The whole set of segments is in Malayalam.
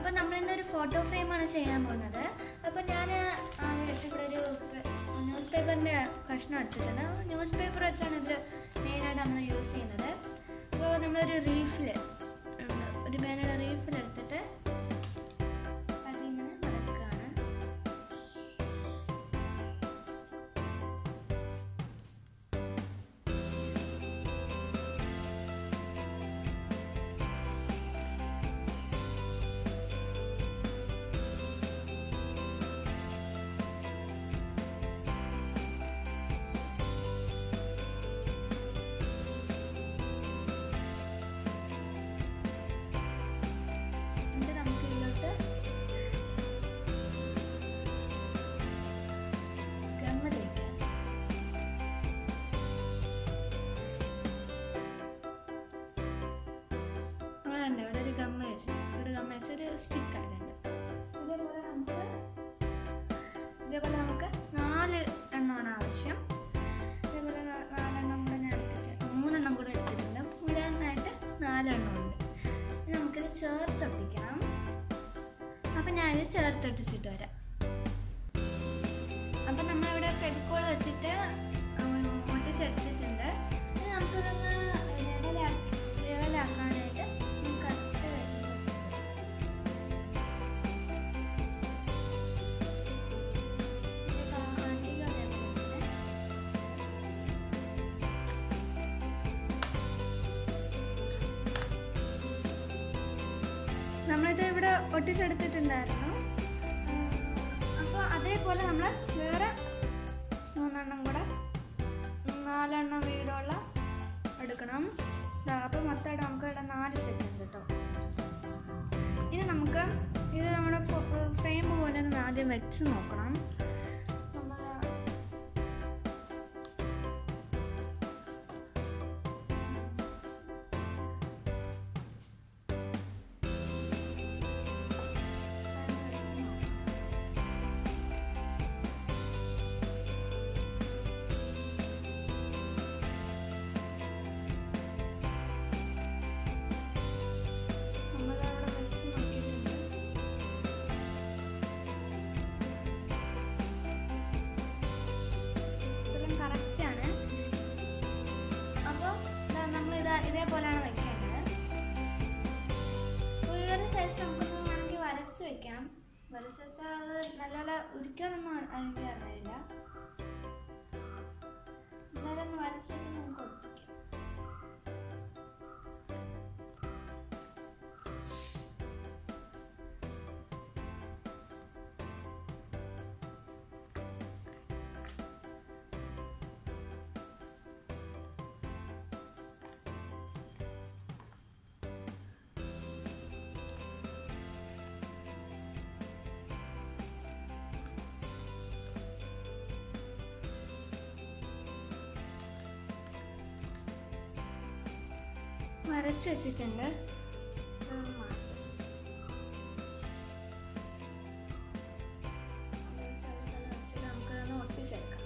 അപ്പോൾ നമ്മൾ ഇന്നൊരു ഫോട്ടോ ഫ്രെയിമാണ് ചെയ്യാൻ പോകുന്നത് അപ്പോൾ ഞാൻ ഇവിടെ ഒരു ന്യൂസ് പേപ്പറിൻ്റെ കഷ്ണം എടുത്തിട്ടുണ്ട് ന്യൂസ് പേപ്പർ വെച്ചാണ് ഇത് മെയിനായിട്ട് നമ്മൾ യൂസ് ചെയ്യുന്നത് അപ്പോൾ നമ്മളൊരു റീഫിൽ ഒരു പേനയുടെ റീഫിൽ എടുത്തിട്ട് അതിങ്ങനെ മടക്കുകയാണ് എന്നിട്ട് നമുക്ക് ഇതിലോട്ട് ഗമ്മ തേക്കാം നമ്മളുണ്ട് ഇവിടെ ഒരു ഗമ്മ വെച്ച് ഇവിടെ ഗമ്മ വെച്ച് ഒരു സ്റ്റിക്ക് ആയിട്ടുണ്ട് ഇതേപോലെ നമുക്ക് ഇതേപോലെ നമുക്ക് നാല് എണ്ണമാണ് ആവശ്യം ഇതേപോലെ നാ- നാലെണ്ണം കൂടെ ഞാൻ എടുത്തിട്ട് മൂന്നെണ്ണം കൂടെ എടുത്തിട്ടുണ്ട് മുഴുവനായിട്ട് നാലെണ്ണം ഉണ്ട് ഇനി നമുക്കിത് ചേർത്തൊട്ടിക്കണം അപ്പം ഞാനിത് ചേർത്തൊട്ടിച്ചിട്ട് വരാം അപ്പം നമ്മളിവിടെ ഫെവിക്കോൾ വെച്ചിട്ട് ഉം, ഒട്ടിച്ചെടുത്തിട്ടുണ്ട് ഇനി നമുക്കിതൊന്ന് ലെവലാക്കി ലെവലാക്കാനായിട്ട് നമുക്ക് അടുത്ത വെച്ചിട്ട് ഇത് കാണിക്കുക അതേപോലെ തന്നെ നമ്മളിത് ഇവിടെ ഒട്ടിച്ചെടുത്തിട്ടുണ്ടായിരുന്നു അപ്പോൾ അതേപോലെ നമ്മൾ വേറെ മൂന്നെണ്ണം കൂടെ നാലെണ്ണം വീതമുള്ള എടുക്കണം അപ്പോൾ മൊത്തമായിട്ട് നമുക്ക് ഇവിടെ നാല് സെറ്റ് ഉണ്ട് കേട്ടോ ഇനി നമുക്ക് ഇത് നമ്മുടെ ഫ്രെയിം പോലെ ഒന്ന് ആദ്യം വെച്ച് നോക്കണം നമ്മൾ നമ്മളവിടെ വെച്ച് നോക്കിയിട്ടുണ്ട് ഇതെല്ലാം കറക്റ്റാണ് അപ്പോൾ നമ്മൾ ഇതാ ഇതേപോലെയാണ് വെക്കേണ്ടത് അപ്പോൾ ഈ ഒരു സൈസ് നമുക്കൊന്ന് വേണമെങ്കിൽ വരച്ച് വെക്കാം വരച്ച് വെച്ചാൽ അത് നല്ലപോലെ ഉരിക്കാനൊന്നും എനിക്ക് അറിയില്ല എന്നാലും ഒന്ന് വരച്ച് വെച്ച് നമുക്ക് ഒട്ടിക്കാം വരച്ച് വെച്ചിട്ടുണ്ട് ഇതൊന്ന് മാറ്റാം. ഈ സ്ഥലത്തെല്ലാം വെച്ചിട്ട് നമുക്കതൊന്ന് ഒട്ടിച്ചെടുക്കാം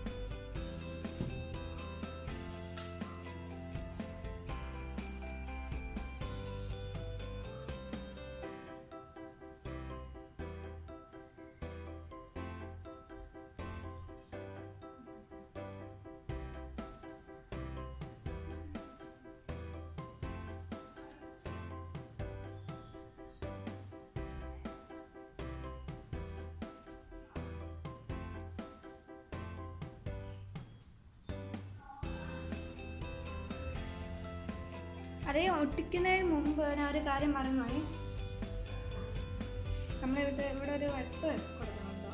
അതേ ഒട്ടിക്കുന്നതിന് മുമ്പ് ഞാൻ ഒരു കാര്യം മറന്നുപോയി നമ്മളിവിടെ ഇവിടെ ഒരു വെട്ട് കൊടുക്കണമല്ലോ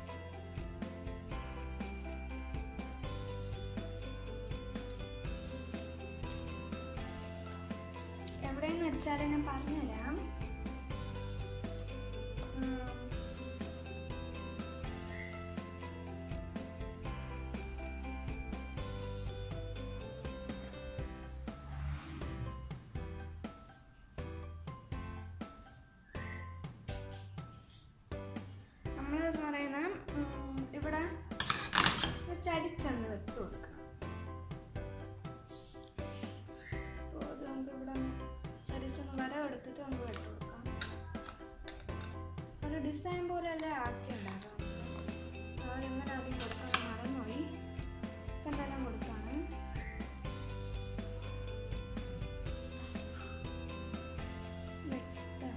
എവിടെയെന്ന് വെച്ചാൽ ഞാൻ പറഞ്ഞുതരാം ഉം. നമ്മളെന്ന് പറയുന്ന ഉം, ഇവിടെ ചരിച്ചൊന്ന് വെട്ട് കൊടുക്കണം അപ്പോൾ അത് നമുക്ക് ഇവിടെ ചരിച്ചൊന്ന് വര എടുത്തിട്ട് നമുക്ക് ഡിസൈൻ പോലെയല്ലേ ആക്കിയുണ്ടാക്കാം അതെങ്ങനെ ആദ്യം കൊടുക്കാൻ മറന്നുപോയി ഇപ്പം എന്തായാലും കൊടുക്കാണ് വെട്ടാണ്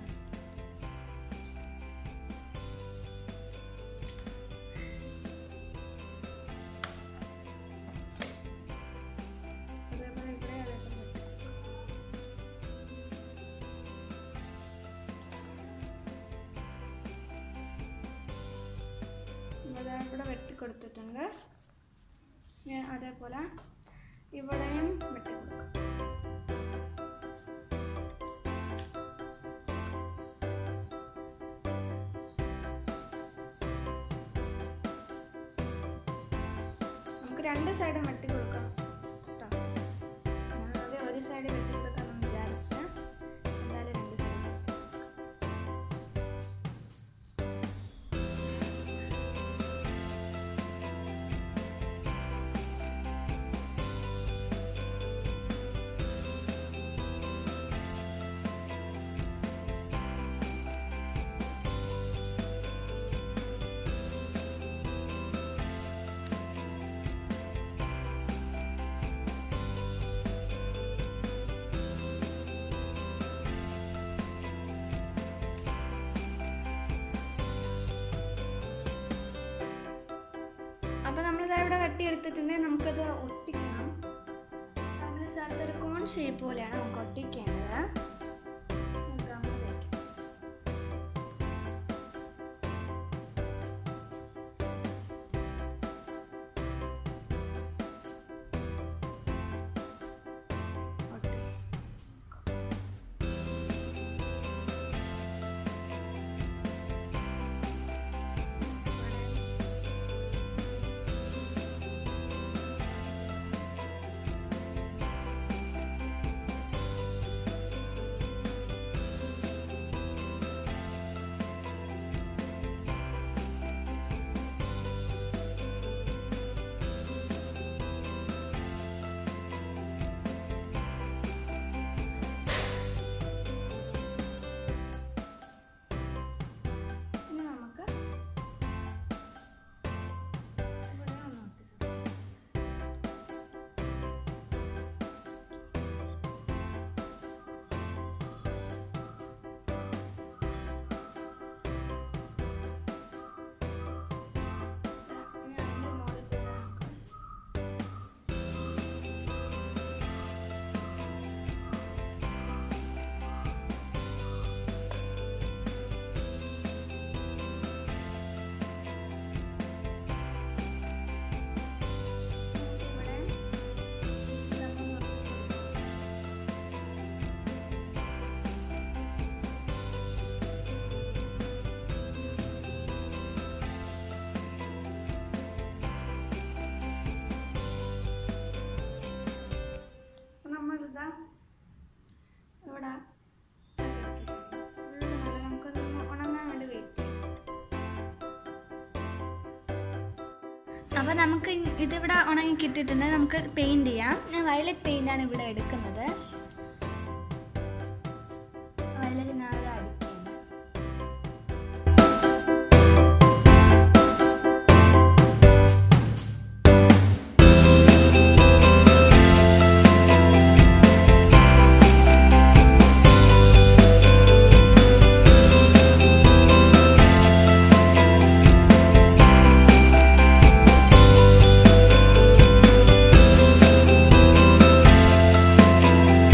അതേപോലെ ഇവിടെ അതേപോലെ വെട്ടാം. ഇവിടെ ഇവിടെ വെട്ടി കൊടുത്തിട്ടുണ്ട് ഞാൻ അതേപോലെ ഇവിടെയും വെട്ടി കൊടുക്കാം നമുക്ക് രണ്ട് സൈഡും വെട്ടി കൊടുക്കാം കേട്ടോ ഞാൻ ആദ്യം ഒരു സൈഡ് വെട്ടി കൊടുക്കാമെന്ന് വിചാരിച്ച് എന്തായാലും രണ്ട് സൈഡ് അപ്പൊ നമ്മളിത് ഇവിടെ വെട്ടിയെടുത്തിട്ടുണ്ടെങ്കിൽ നമുക്കത് ഒട്ടിക്കണം അങ്ങനെ സ്ഥലത്ത് ഒരു കോൺ ഷേപ്പ് പോലെയാണ് നമുക്ക് ഒട്ടിക്കേണ്ടത് നമുക്ക് അങ്ങനെ വെക്കാം. ഒട്ടിച്ച്. ഇനി നമുക്ക് ഇവിടെ ഒന്ന് ഒട്ടിച്ച് ഇനി അതിൻ്റെ മുകളിൽ കൂടെ നമുക്ക് ഇവിടെ ഇതൊക്കെ ഒന്ന് ഒട്ടിച്ച് കൊടുക്കാം. അപ്പൊ നമ്മളിതാ ഇവിടെ ഫുള്ള് നല്ല നമുക്കൊന്ന് ഉണങ്ങാൻ വേണ്ടി വെയിറ്റ് ചെയ്യാം അപ്പോൾ നമുക്ക് ഇ- ഇതിവിടെ ഉണങ്ങി കിട്ടിയിട്ടുണ്ട് നമുക്ക് പെയിൻറ് ചെയ്യാം ഞാൻ വയലറ്റ് പെയിൻ്റാണ് ഇവിടെ എടുക്കുന്നത് വയലറ്റ് ഞാൻ ഇവിടെ അടിക്കുന്നത് Thank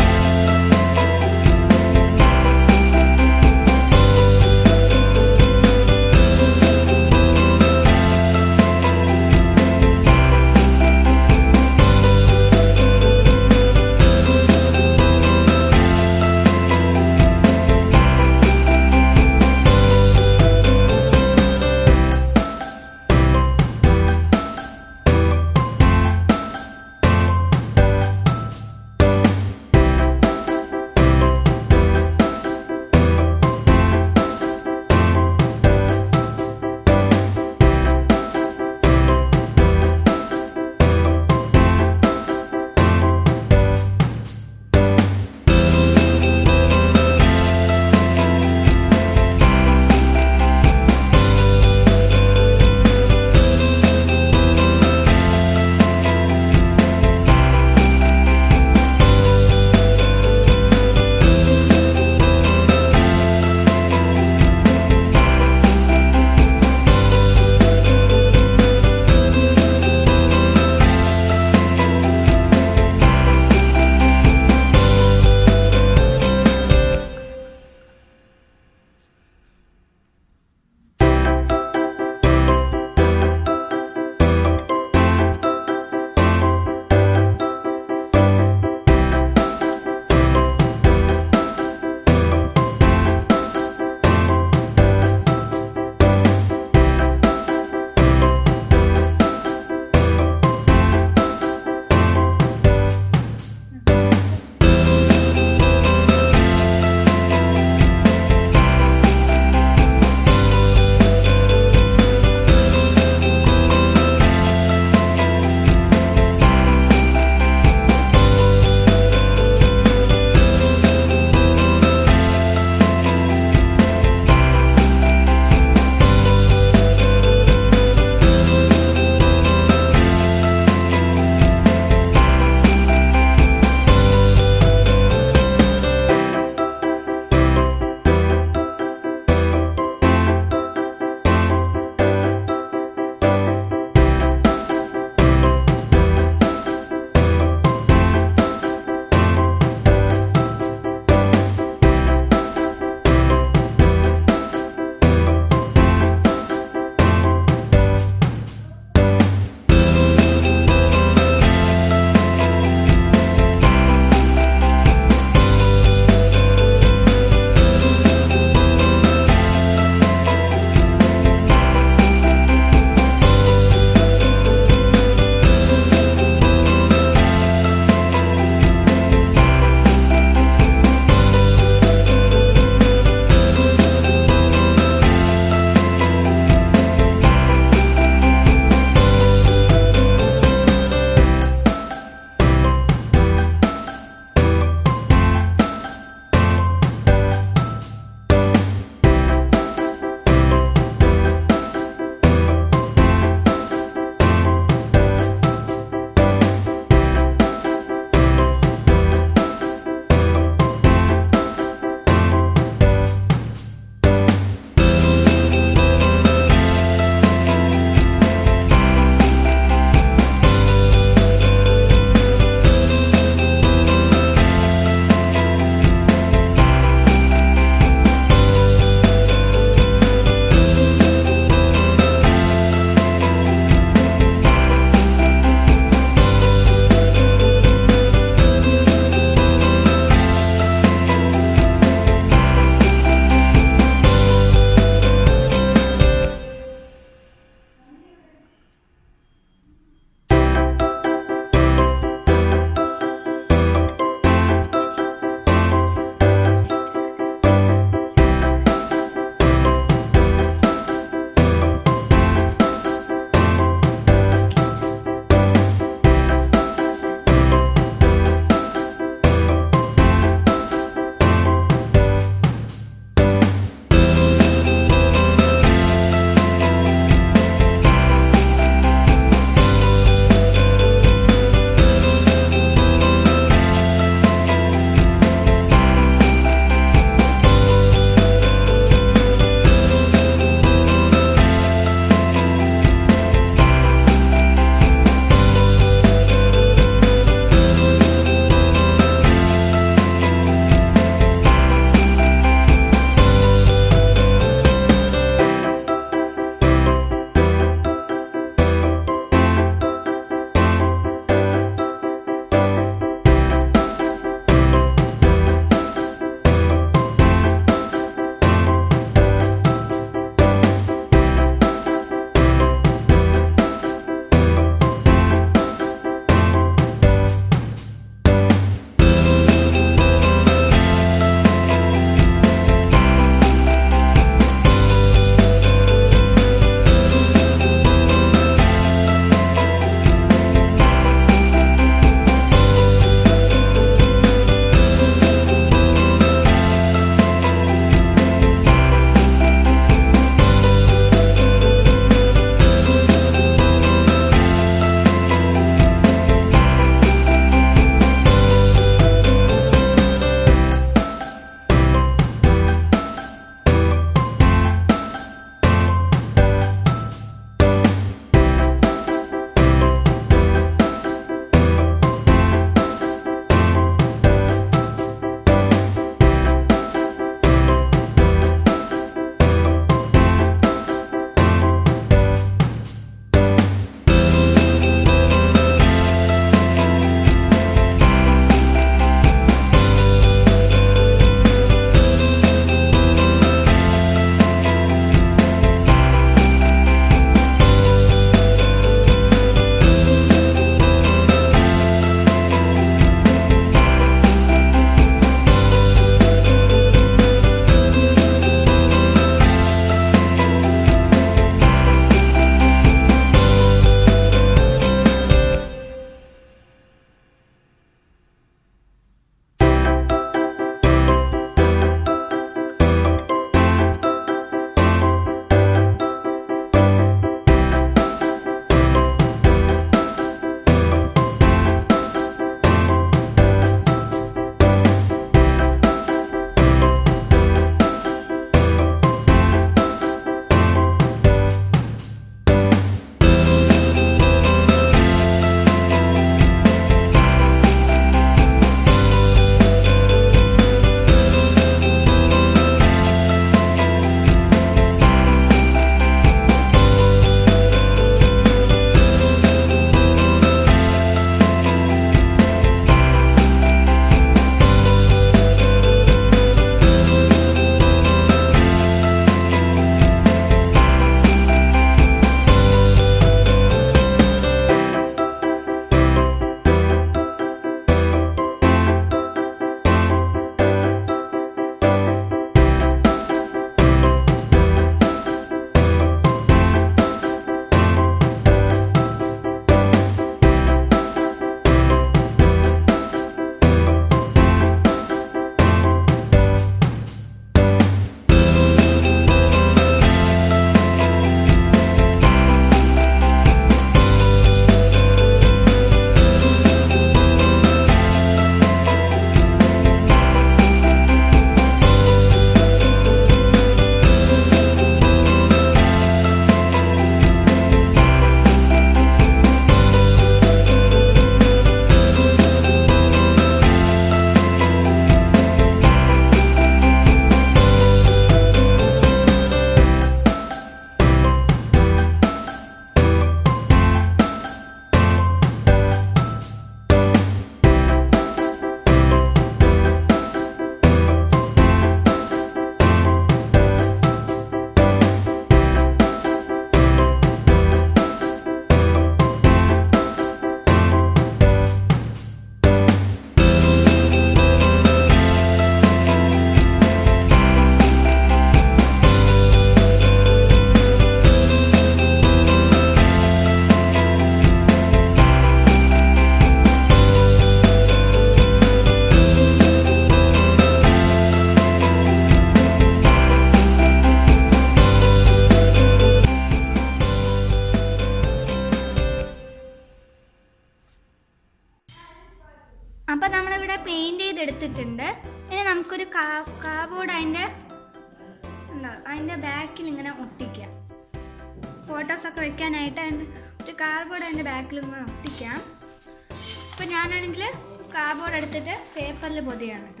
പെയിൻറ് ചെയ്തെടുത്തിട്ടുണ്ട് ഇനി നമുക്കൊരു കാ കാബോർഡ് അതിൻ്റെ എന്താ അതിൻ്റെ ബാക്കിൽ ഇങ്ങനെ ഒട്ടിക്കാം ഫോട്ടോസൊക്കെ വെക്കാനായിട്ട് അതിൻ്റെ ഒരു കാർബോർഡ് അതിൻ്റെ ബാക്കിൽ ഇങ്ങനെ ഒട്ടിക്കാം ഇപ്പം ഞാനാണെങ്കിൽ കാർബോർഡ് എടുത്തിട്ട് പേപ്പറിൽ പൊതിയാണ് കേട്ടോ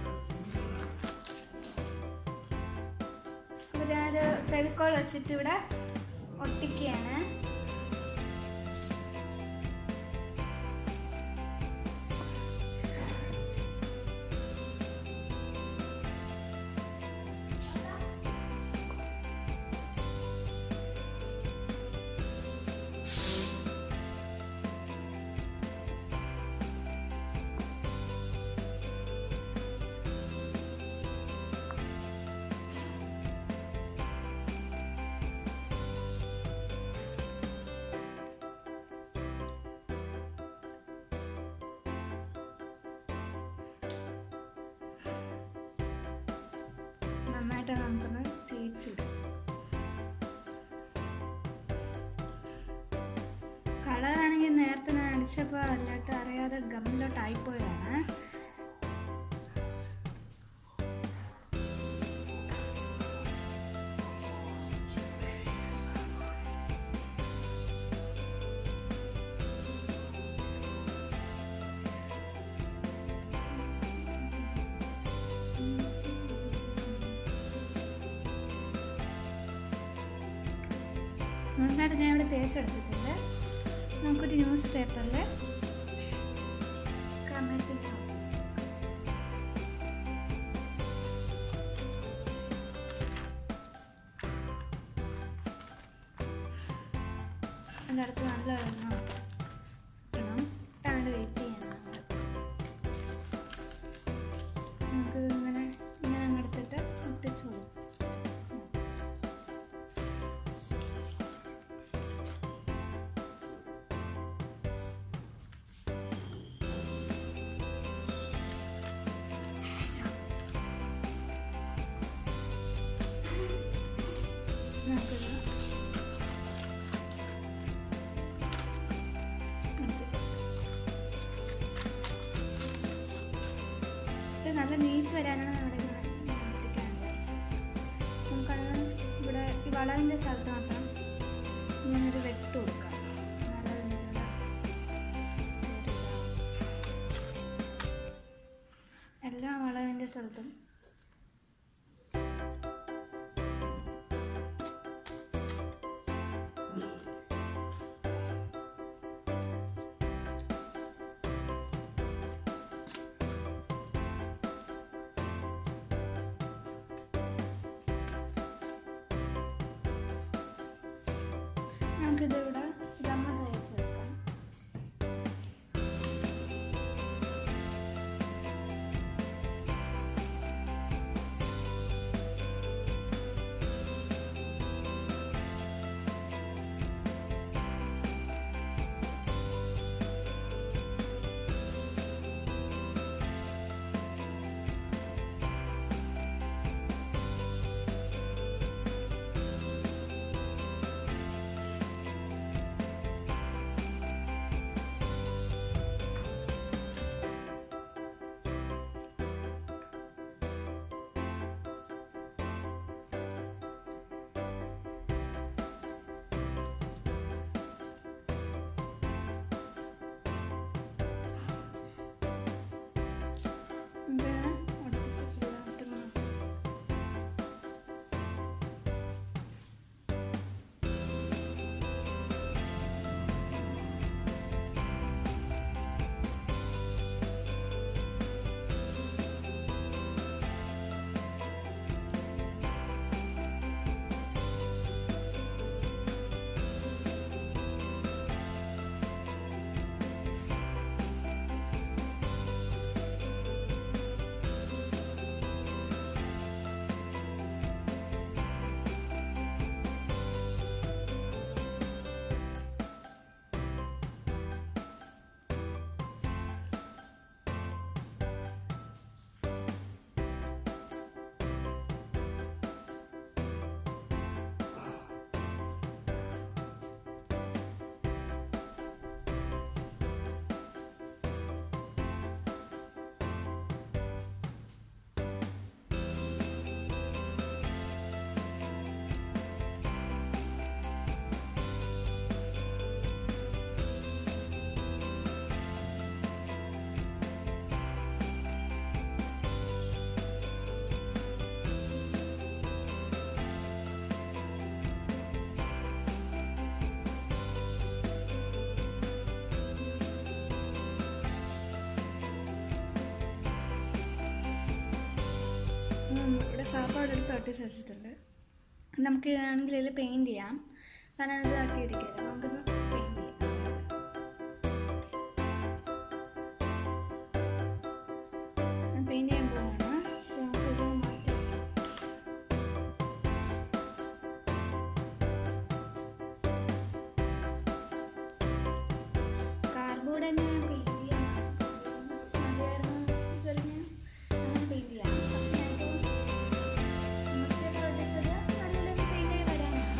അപ്പോൾ ഞാനത് ഫെവിക്കോൾ വെച്ചിട്ട് ഇവിടെ ഒട്ടിക്കുകയാണ് നന്നായിട്ട് നമുക്കൊന്ന് തേച്ചിടും കളറാണെങ്കിൽ നേരത്തെ ഞാൻ അടിച്ചപ്പോൾ അല്ലാട്ട് അറിയാതെ ഗമ്മിലോട്ട് ആയിപ്പോയതാണ് നന്നായിട്ട് ഞാൻ ഇവിടെ തേച്ചെടുത്തിട്ടുണ്ട് നമുക്കൊരു ന്യൂസ് പേപ്പറിൽ കമഴ്ത്തി അതിൻ്റെ അടുത്ത് നല്ല വെള്ളം ഇടണം ഇട്ടാണ്ട് വെയിറ്റ് ചെയ്യണം നമ്മള്. നമുക്ക് ഇങ്ങനെ ഇങ്ങനെ അങ്ങ് എടുത്തിട്ട് ഒട്ടിച്ചു കൊടുക്കും നമുക്കിത് ഇത് നല്ല നീറ്റ് വരാനാണ് അവിടെ ഇങ്ങനെ ഒട്ടിക്കാൻ വിചാരിച്ചത് നമുക്കത് ഇവിടെ ഈ വളവിൻ്റെ സ്ഥലത്ത് മാത്രം ഇങ്ങനൊരു വെട്ട് കൊടുക്കാം എന്നാലത് ഇതിലുള്ള ഒരു ഇതാവും. എല്ലാ വളവിൻ്റെ സ്ഥലത്തും നമുക്കിത് ഇവിടെ ഗമ്മ തയ്ച്ചെടുക്കാം കാർബോർഡ് എടുത്ത് ഒട്ടിച്ച് വെച്ചിട്ടുണ്ട് നമുക്ക് വേണമെങ്കിൽ ഇതിൽ പെയിൻറ് ചെയ്യാം കാരണം ഇത് തട്ടിയിരിക്കില്ല നമുക്കൊന്ന് പെയിൻറ് ചെയ്യാം ഞാൻ പെയിൻറ് ചെയ്യാൻ പോവാണ് അപ്പോൾ നമുക്കിത് മാറ്റി വയ്ക്കാം കാർബോർഡ് തന്നെ പെയിൻറ് ചെയ്യാൻ മതിയായിരുന്നു പറഞ്ഞ് അങ്ങനെ പെയിൻറ് ചെയ്യാം പക്ഷേ ഞാനിപ്പോൾ നമുക്കിത് ഒട്ടിച്ചത് നല്ലൊരു പെയിൻറ് ആയി വരാനാണ്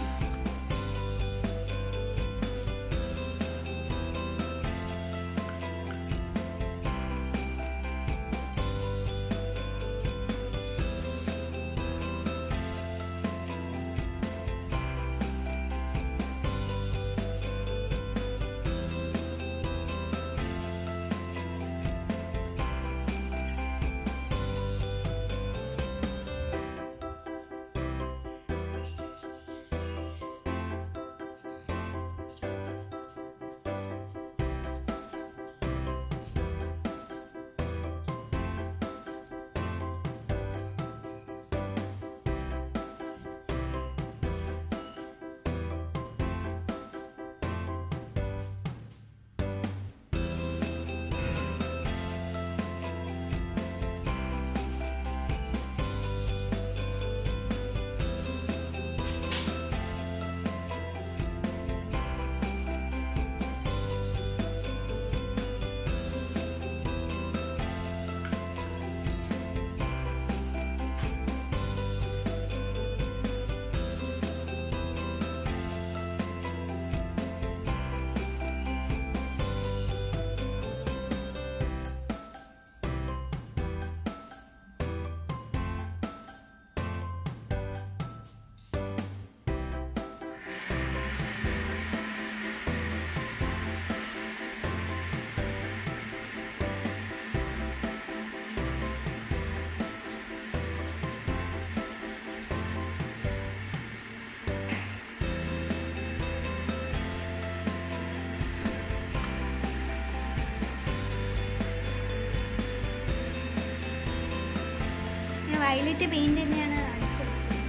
ഞാൻ വയലറ്റ് പെയിന്റ് തന്നെയാണ് അടിച്ചത്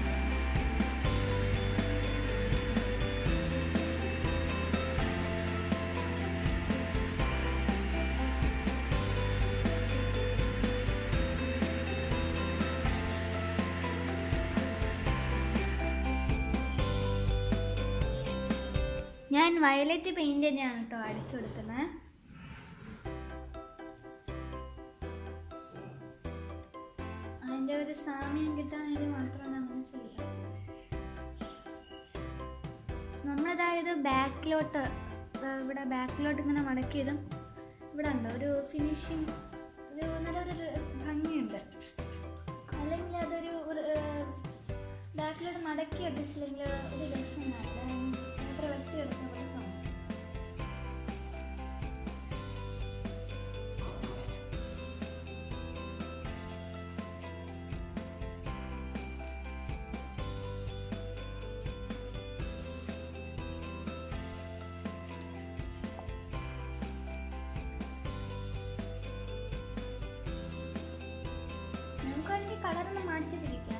ഞാൻ വയലറ്റ് പെയിന്റ് തന്നെയാണ് കേട്ടോ അടിച്ചു കൊടുക്കുന്നത് അതിൻ്റെ ഒരു സാമ്യം കിട്ടാൻ വേണ്ടി മാത്രമാണ് അങ്ങനെ ചെയ്യാം നമ്മളതായത് ബാക്കിലോട്ട് ഇവിടെ ബാക്കിലോട്ട് ഇങ്ങനെ മടക്കിയതും ഇവിടെ ഉണ്ട് ഒരു ഫിനിഷിങ് ഒരു നല്ലൊരു ഭംഗിയുണ്ട് അല്ലെങ്കിൽ അതൊരു ബാക്കിലോട്ട് മടക്കി ഒട്ടിച്ചില്ലെങ്കിൽ ഒരു രസമുണ്ടാവില്ല അത്ര വെട്ടിയെടുക്കുന്ന പോലെ തോന്നും നമുക്ക് വേണമെങ്കിൽ കളറൊന്ന് മാറ്റി തിരിക്കാം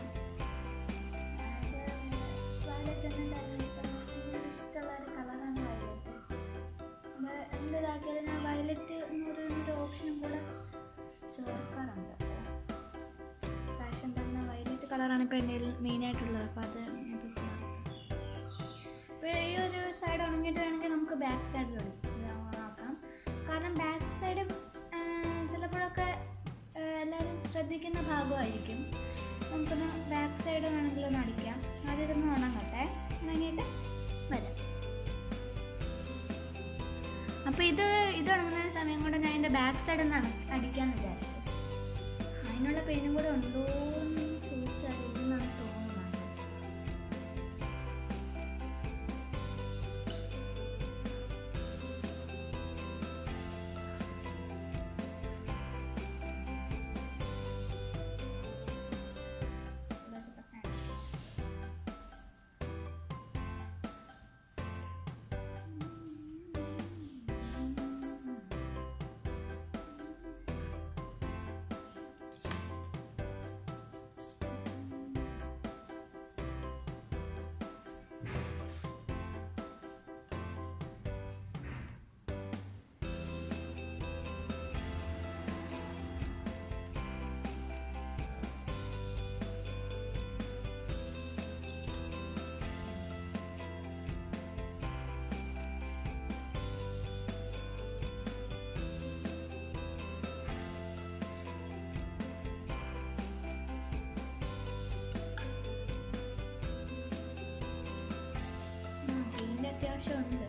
വയലറ്റ് ഇഷ്ടമുള്ള ഒരു കളറാണ് വയലറ്റ് അപ്പോൾ എന്തിതാക്കിയാലും ഞാൻ വയലറ്റ് എന്ന് പറയുന്നൊരു ഓപ്ഷനും കൂടെ ചേർക്കാറുണ്ട് ഫാഷൻ തന്നെ വയലറ്റ് കളറാണ് ഇപ്പോൾ എൻ്റെ മെയിനായിട്ടുള്ളത് അപ്പോൾ അത് ഇപ്പോൾ ചേർക്കാം ഇപ്പോൾ ഈ ഒരു സൈഡ് ഉണങ്ങിയിട്ട് വേണമെങ്കിൽ നമുക്ക് ബാക്ക് സൈഡിൽ ഓണാക്കാം കാരണം ബാക്ക് സൈഡ് ചിലപ്പോഴൊക്കെ ആ, എല്ലാവരും ശ്രദ്ധിക്കുന്ന ഭാഗമായിരിക്കും നമുക്കൊന്ന് ബാക്ക് സൈഡ് വേണമെങ്കിൽ ഒന്ന് അടിക്കാം ആദ്യം ഇതൊന്ന് ഉണങ്ങട്ടെ ഉണങ്ങിയിട്ട് വരാം അപ്പോൾ ഇത് ഇത് ഉണങ്ങുന്ന സമയം കൊണ്ട് ഞാൻ എൻ്റെ ബാക്ക് സൈഡ് ഒന്ന് അണ- അടിക്കാമെന്ന് വിചാരിച്ചു അതിനുള്ള പെയിനും കൂടെ ഉണ്ടോ എന്ന് ചോദിച്ചാൽ ഇല്ലെന്നാണ് തോന്നുന്നത് അത്യാവശ്യം ഉണ്ട്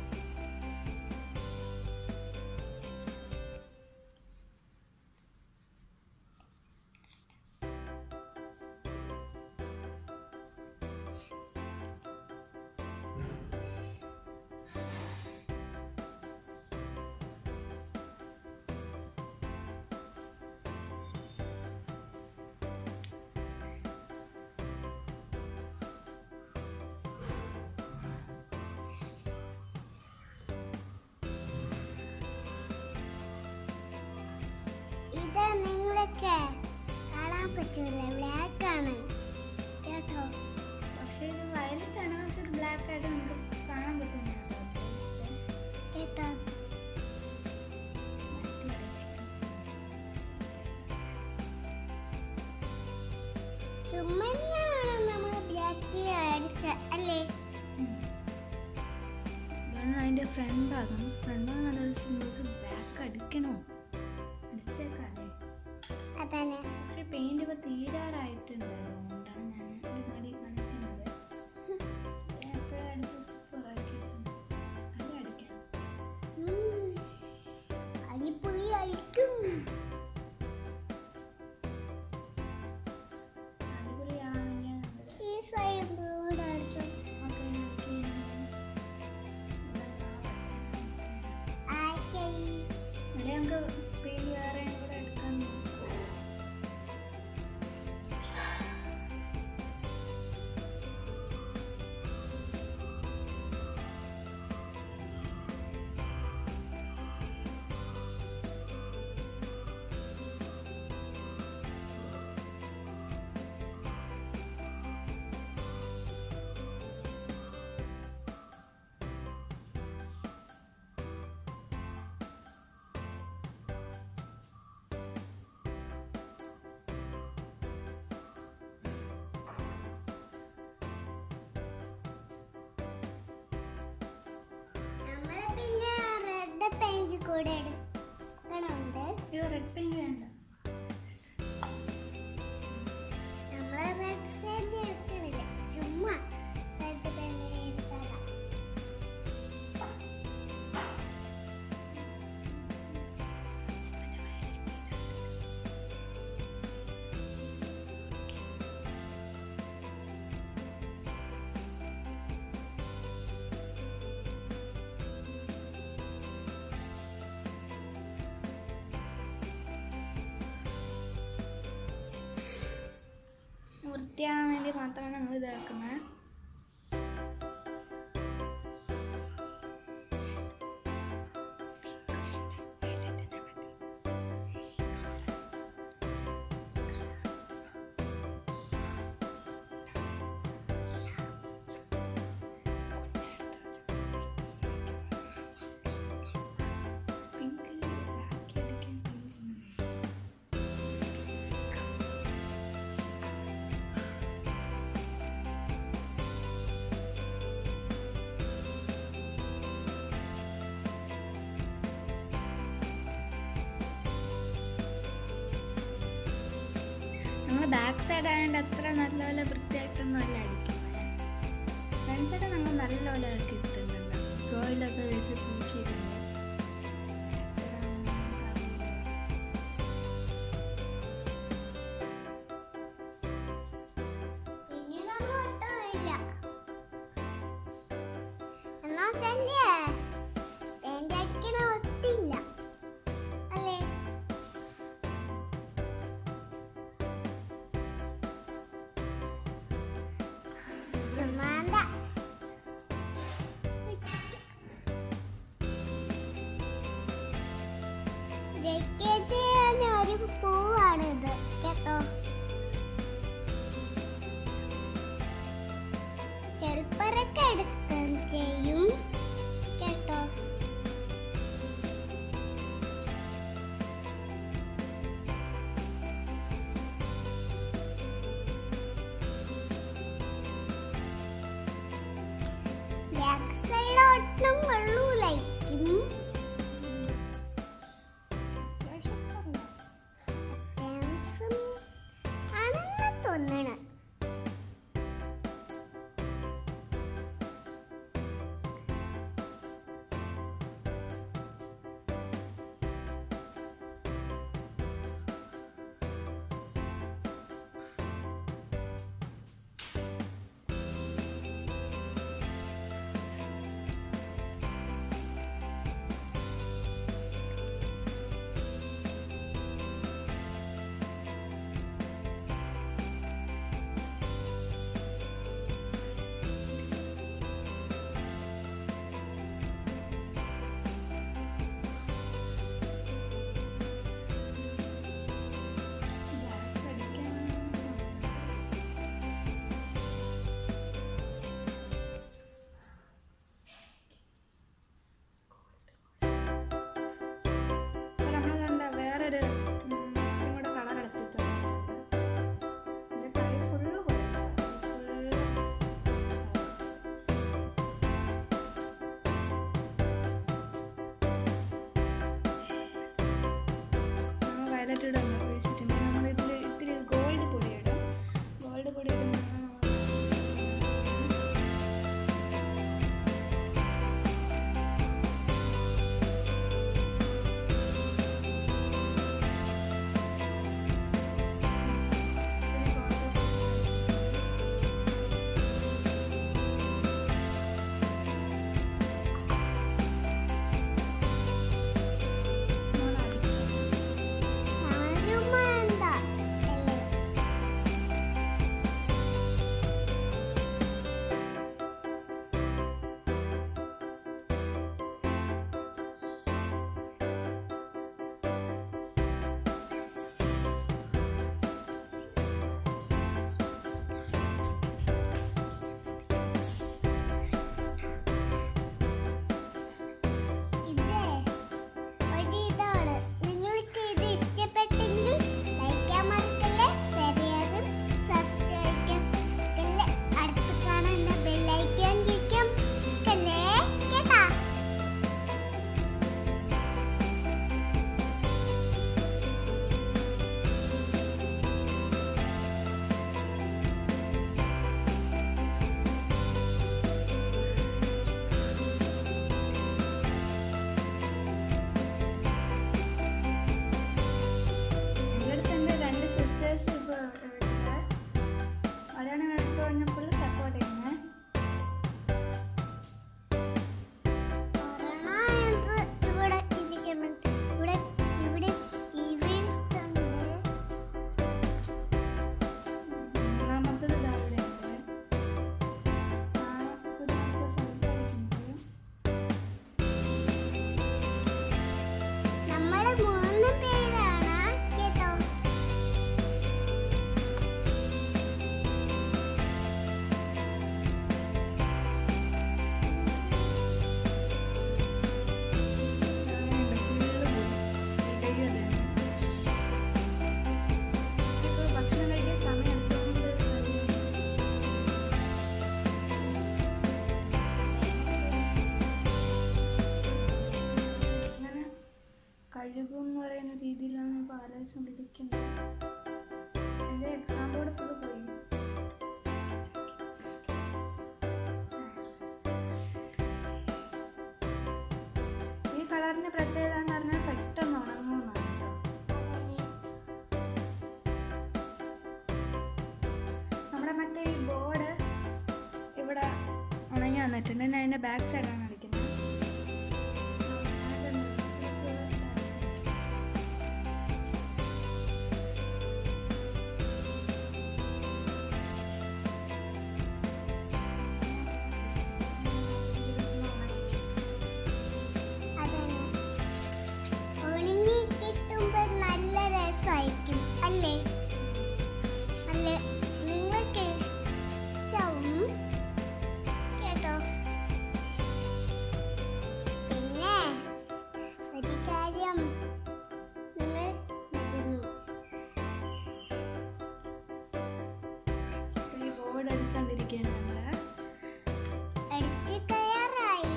ഇത് നിങ്ങളൊക്കെ കാണാൻ പറ്റില്ല ബ്ലാക്ക് ആണ് കേട്ടോ പക്ഷേ ഇത് വയലറ്റ് ആണ് പക്ഷെ ഇത് ബ്ലാക്ക് ആയിട്ട് നമുക്ക് കാണാൻ പറ്റുന്നുണ്ട് കേട്ടോ ചുമന്നാണ് നമ്മൾ ബ്ലാക്ക് അടിച്ച അല്ലേ ഇതാണ് അതിന്റെ ഫ്രണ്ട് ഭാഗം ഫ്രണ്ട് ഭാഗം നല്ലൊരു സിമ്പിൾ ബാക്ക് അടിക്കണോ അടിച്ചേക്കാല്ലേ അതാണ് പക്ഷേ പെയിന്റ് ഇപ്പൊ തീരാറായിട്ടുണ്ട് അതുകൊണ്ടാണ് ഞാൻ ഒരു മടി കാണിക്കുന്നത് ഞാൻ എപ്പോഴും അടിച്ച് സുഖമാക്കിയിട്ടുണ്ട് അത് അടിക്കണം ഉം. അടിപൊളി അടിക്കും അടിപൊളിയാണെങ്കിൽ നല്ലത് ഈ സൈഡിലൂടെ അടിച്ചു ഒക്കെ അടിച്ച് ആക്കി അല്ലെങ്കിൽ നമുക്ക് പെയിന്റ് വേറെ കൂടെ എടുക്കാൻ നോക്കാം നമ്മള് പിന്നെ റെഡ് പെയിന്റ് കൂടെ എടുക്കണുണ്ട് ഇത് റെഡ് പെയിന്റ് വേണ്ട നമ്മള് റെഡ് പെയിന്റ് എടുക്കണില്ല ചുമ്മാ റെഡ് പെയിന്റ് എടുത്താലാ വൃത്തിയാകാൻ വേണ്ടി മാത്രമാണ് ഞങ്ങൾ ഇതാക്കുന്നത് പിങ്ക് ബാക്കി അടിക്കാൻ നമ്മൾ ബാക്ക് സൈഡ് ആയതുകൊണ്ട് അത്ര നല്ലപോലെ വൃത്തിയായിട്ടൊന്നും അല്ല അടിക്കുന്നത് ഫ്രണ്ട് സൈഡ് നമ്മൾ നല്ലപോലെ ഇറക്കി ഇട്ടിട്ടുണ്ട് സോയിലൊക്കെ വെച്ച് പൂശിയിട്ടുണ്ട് പിന്നെ ഇതൊന്നും ഒട്ടുമില്ല എന്നാ ചെല്ലേ പെയിന്റ് അടിക്കണ ഒട്ടില്ല അല്ലേ ചുമ്മാണ്ട ജയിക്കേറ്റ് ഒരു പൂവാണിത് കേട്ടോ ചെറുപ്പറൊക്കെ എടുക്കാൻ ചെയ്യും കേട്ടോ ബാക്ക് സൈഡ് ഒട്ടും കൊള്ളൂലായിരിക്കും ഡാൻസും ആണെന്ന് തോന്നണം അടിച്ചുകൊണ്ടിരിക്കുന്നു എൻ്റെ എക്സാം ബോർഡ് ഫുള്ള് പോയി ഈ കളറിന് പ്രത്യേകത എന്ന് പറഞ്ഞാൽ പെട്ടെന്ന് ഉണങ്ങുന്നതാണ് കേട്ടോ നമ്മുടെ മറ്റേ ഈ ബോർഡ് ഇവിടെ ഉണങ്ങി വന്നിട്ടുണ്ട് ഞാൻ അതിൻ്റെ ബാക്ക് സൈഡാണ് അടിക്കുന്നത് അതാണ് ഉണങ്ങി കിട്ടുമ്പോ നല്ല രസമായിരിക്കും അല്ലേ അല്ലേ നിങ്ങൾക്ക് ഇഷ്ടവും കേട്ടോ പിന്നെ ഒരു കാര്യം നിങ്ങൾ മറന്നു ഈ ബോർഡ് അടിച്ചുകൊണ്ടിരിക്കുകയാണ് നമ്മൾ അടിച്ചു കയറായി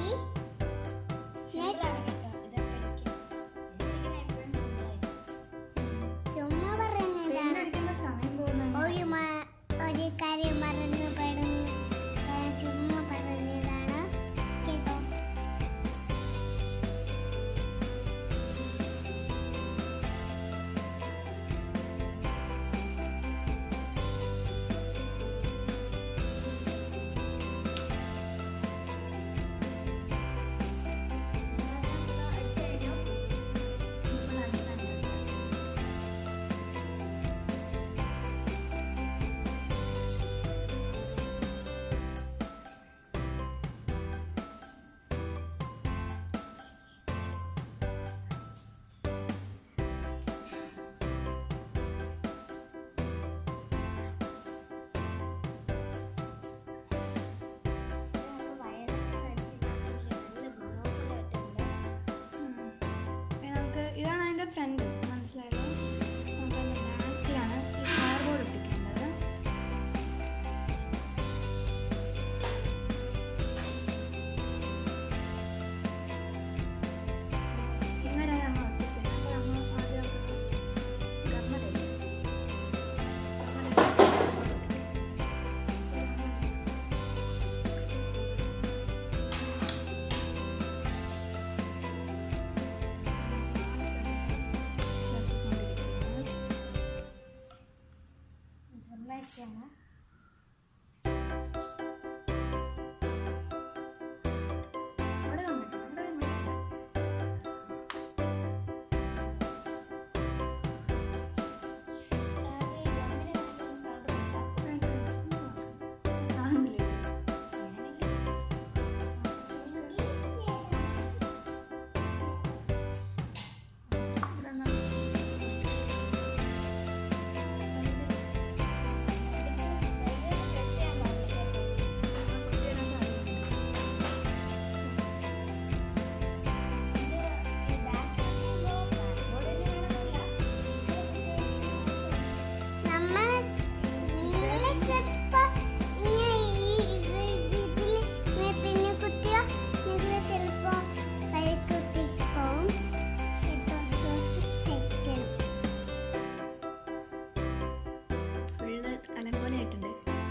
ചുമ്മാ പറയുന്നതാണ് അടിക്കുന്ന സമയം പോകുന്നത് ഒരു മ- ഒരു കാര്യം പറഞ്ഞു പെടുന്നു ഞാൻ ചുമ്മാ പറഞ്ഞതാണ് കേട്ടോ നമുക്ക് ഇതാണ് അതിൻ്റെ ഫ്രണ്ട് മനസ്സിലായല്ലോ നമുക്ക് അതിൻ്റെ ബാക്കിലാണ് ഈ കാർ ബോർഡ് ഒട്ടിക്കേണ്ടത് ഇങ്ങനെ നമ്മൾ ഒട്ടിക്കുന്നത് അപ്പോൾ നമ്മൾ ആദ്യം ഗമ്മ തയ്ക്കും അവിടെ വന്നിട്ട് അവിടെ വന്നിട്ട് കാണില്ലേ ഇവിടെ നിന്ന് നമ്മൾ നിങ്ങളെ ചിലപ്പോ ഇങ്ങനെ ഈ ഇതില് ഇങ്ങനെ പിന്നെ കുത്തിയോ നിങ്ങള് ചിലപ്പോ കൈ കുത്തിപ്പോവും കേട്ടോ ശ്രദ്ധിക്കണം ഫുള്ള് അലങ്കോലമായിട്ടുണ്ട്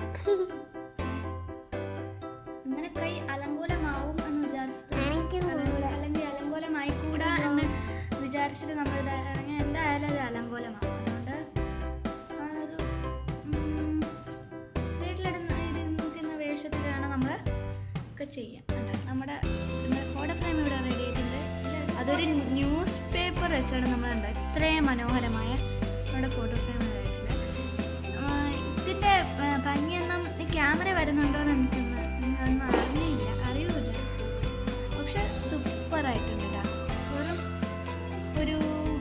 ഇങ്ങനെ കൈ അലങ്കോലമാവും എന്ന് വിചാരിച്ചിട്ട് എനിക്ക് കൂടെ അല്ലെങ്കിൽ അലങ്കോലമായി കൂടാ എന്ന് വിചാരിച്ചിട്ട് നമ്മൾ ഇത് ഇറങ്ങി എന്തായാലും അത് അലങ്കോലമാവും അതുകൊണ്ട് ആ ഒരു ഉം, വീട്ടിലിടുന്ന ഇരുന്നിരിക്കുന്ന വേഷത്തിൽ വേണം നമ്മൾ ഒക്കെ ചെയ്യാൻ കണ്ടോ? നമ്മുടെ ഫോട്ടോ ഫ്രെയിം ഇവിടെ റെഡി ആയിട്ടുണ്ട് അതൊരു ന്യൂസ് പേപ്പർ വെച്ചാണ് നമ്മൾ കണ്ടത് ഇത്രയും മനോഹരമായ നമ്മുടെ ഫോട്ടോ ഫ്രെയിം ആയിട്ടുണ്ട് ഇതിൻ്റെ ആ, ഭംഗിയൊന്നും ഈ ക്യാമറ വരുന്നുണ്ടോ എന്ന് എനിക്കൊന്ന് ഒന്നും അറിഞ്ഞില്ല അറിയൂല പക്ഷെ സൂപ്പറായിട്ടുണ്ട് കേട്ടോ വെറും ഒരു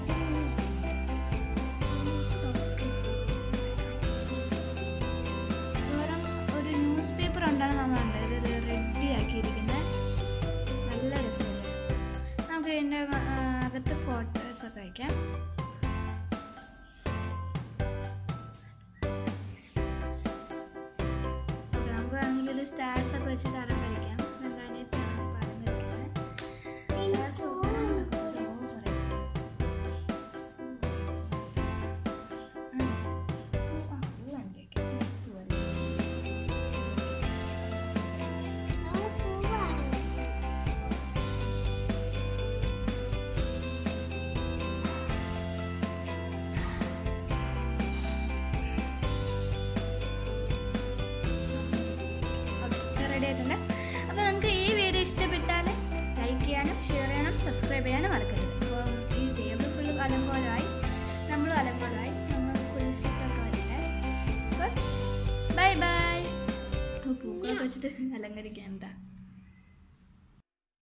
വെറും ഒരു ന്യൂസ് പേപ്പർ കൊണ്ടാണ് നമ്മൾ കണ്ടത് ഇത് റെഡി ആക്കിയിരിക്കുന്നത് നല്ല രസമല്ലേ നമുക്ക് ഇതിൻ്റെ അകത്ത് ഫോട്ടോസൊക്കെ വയ്ക്കാം നമുക്ക് വേണമെങ്കിൽ ഒരു സ്റ്റാർസ് ഒക്കെ വെച്ച് തരം വരയ്ക്കാം എൻ്റെ അനിയത്തിയാണ് പടം വരയ്ക്കുന്നത് എനിക്ക് Stars ഒക്കെ തോന്നുന്നു നമുക്ക് ഓ പറയും. ആയിട്ടുണ്ട് അപ്പോൾ നമുക്ക് ഈ വീഡിയോ ഇഷ്ടപ്പെട്ടാൽ